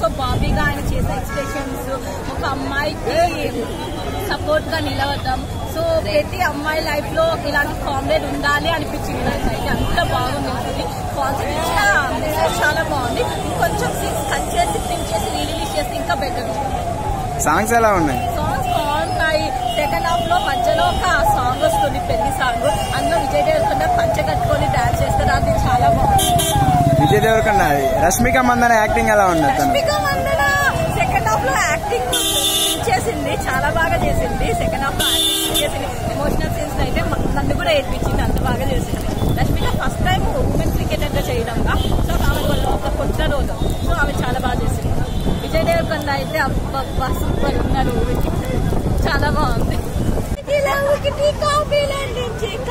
so బాబీగా ఆయన చేసే expressions ఒక అమ్మాయికి సపోర్ట్ గా నిలవడం సో ప్రతి అమ్మాయి లైఫ్ లో ఇలాంటి కామ్రేడ్ ఉండాలి అనిపించింది నాకైతే అంత బాగుంది మూవీ కాన్సెప్ట్ ఇచ్చిన మెసేజ్ చాలా బాగుంది కొంచెం సీన్స్ కట్ చేసి థింక్ చేసి రిలీజ్ చేస్తే ఇంకా బెటర్ సాంగ్స్ ఎలా ఉన్నాయి సాంగ్స్ బాగున్నాయి సెకండ్ హాఫ్ లో మధ్యలో ఒక సాంగ్ వస్తుంది పెళ్లి సాంగ్ అందులో విజయ్ దేవరకొండ పంచ కట్టుకొని డాన్స్ చేస్తారు అది చాలా బాగుంది విజయ్ దేవరకొండ అది రష్మిక మందన యాక్టింగ్ ఎలా ఉంది తను రష్మిక మందన సెకండ్ హాఫ్ లో యాక్టింగ్ చేసింది చాలా బాగా చేసింది సెకండ్ హాఫ్ లో యాక్టింగ్ చేసింది ఎమోషనల్ సీన్స్ అయితే మ- నన్ను కూడా ఏడ్పించింది అంత బాగా చేసింది Rashmika first time women cricketer గా చేయడంగా సో ఆమె వల్ల ఒక కొత్త రోజు సో ఆమె చాలా బాగా చేసింది విజయ్ దేవరకొండ అయితే అబ్బబ్బా సూపర్ ఉన్నారు చాలా బాగుంది ఇలా ఒకటి కాపీలు అందించి